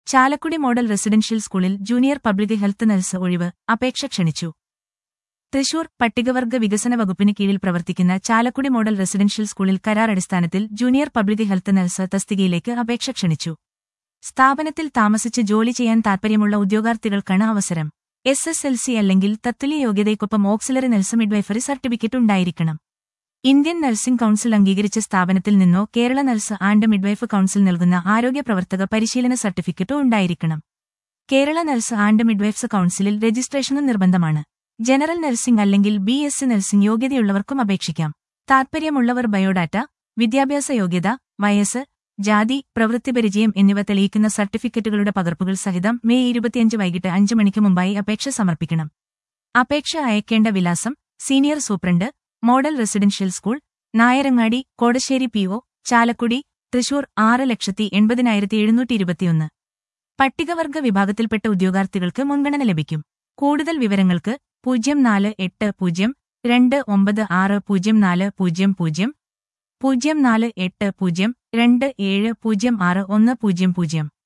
Chalakudy model residential സ്കൂളിൽ junior public health nurse ഒഴിവ് അപേക്ഷ ക്ഷണിച്ചു തൃശൂർ പട്ടികവർഗ വികസന വകുപ്പിന് കീഴിൽ പ്രവർത്തിക്കുന്ന ചാലക്കുടി മോഡൽ റെസിഡൻഷ്യൽ സ്കൂളിൽ കരാർ അടിസ്ഥാനത്തിൽ ജൂനിയർ പബ്ലിക് ഹെൽത്ത് നഴ്സ് തസ്തികയിലേക്ക് അപേക്ഷ ക്ഷണിച്ചു സ്ഥാപനത്തിൽ താമസിച്ച് ജോലി ചെയ്യാൻ താൽപ്പര്യമുള്ള ഉദ്യോഗാർത്ഥികൾക്കാണ് അവസരം എസ് എസ് എൽ സി അല്ലെങ്കിൽ തത്തുല്യ യോഗ്യതയ്ക്കൊപ്പം ഓക്സിലറി നഴ്സ് മിഡ്വൈഫറി സർട്ടിഫിക്കറ്റ് ഉണ്ടായിരിക്കണം ഇന്ത്യൻ നഴ്സിംഗ് കൌൺസിൽ അംഗീകരിച്ച സ്ഥാപനത്തിൽ നിന്നോ Kerala nurse and midwife council നൽകുന്ന ആരോഗ്യ പ്രവർത്തക പരിശീലന സർട്ടിഫിക്കറ്റോ ഉണ്ടായിരിക്കണം കേരള നഴ്സ് ആൻഡ് മിഡ്വൈഫ്സ് കൌൺസിലിൽ രജിസ്ട്രേഷനും നിർബന്ധമാണ് ജനറൽ നഴ്സിംഗ് അല്ലെങ്കിൽ ബി എസ് സി നഴ്സിംഗ് യോഗ്യതയുള്ളവർക്കും അപേക്ഷിക്കാം താൽപ്പര്യമുള്ളവർ ബയോഡാറ്റ വിദ്യാഭ്യാസ യോഗ്യത വയസ്സ് ജാതി പ്രവൃത്തിപരിചയം എന്നിവ തെളിയിക്കുന്ന സർട്ടിഫിക്കറ്റുകളുടെ പകർപ്പുകൾ സഹിതം മെയ് ഇരുപത്തിയഞ്ച് വൈകിട്ട് അഞ്ച് മണിക്ക് മുമ്പായി അപേക്ഷ സമർപ്പിക്കണം അപേക്ഷ അയക്കേണ്ട വിലാസം senior superintendent model residential school Nayarangadi Kodassery P O Chalakudy Thrissur ആറ് ലക്ഷത്തി എൺപതിനായിരത്തി എഴുന്നൂറ്റി ഇരുപത്തിയൊന്ന് പട്ടികവർഗ വിഭാഗത്തിൽപ്പെട്ട ഉദ്യോഗാർത്ഥികൾക്ക് മുൻഗണന ലഭിക്കും കൂടുതൽ വിവരങ്ങൾക്ക് പൂജ്യം നാല് എട്ട് പൂജ്യം രണ്ട് ഒമ്പത് ആറ് പൂജ്യം നാല് പൂജ്യം പൂജ്യം പൂജ്യം നാല് എട്ട് പൂജ്യം രണ്ട് ഏഴ് പൂജ്യം ആറ് ഒന്ന് പൂജ്യം പൂജ്യം